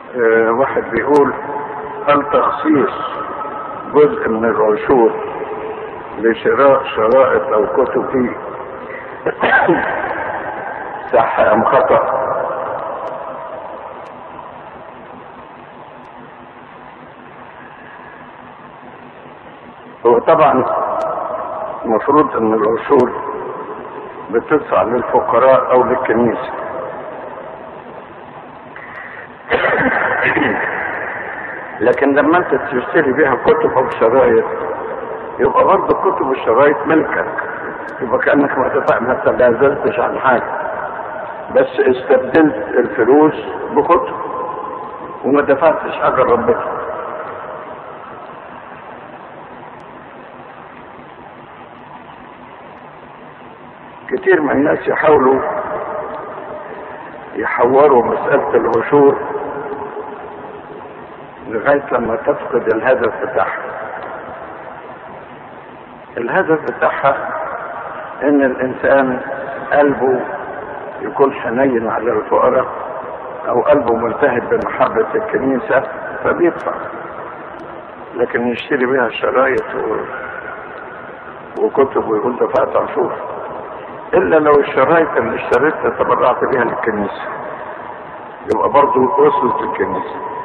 آه، واحد بيقول هل تخصيص جزء من العشور لشراء شرائط او كتب فيه صح ام خطأ هو طبعا المفروض ان العشور بتدفع للفقراء او للكنيسه لكن لما انت تشتري بيها كتب او شرايط يبقى برضه الكتب والشرايط ملكك يبقى كانك ما دفع ما تنازلتش عن حاجه بس استبدلت الفلوس بكتب وما دفعتش حاجه لربنا كتير من الناس يحاولوا يحوروا مسألة العشور لغاية لما تفقد الهدف بتاعها الهدف بتاعها ان الانسان قلبه يكون حنين على الفقراء او قلبه ملتهب بمحبة الكنيسة فبيدفع لكن يشتري بيها شرايط و... وكتب ويقول دفعت عشور الا لو الشرايط اللي اشتريتها تبرعت بيها للكنيسة يبقى برضه وصلت للكنيسة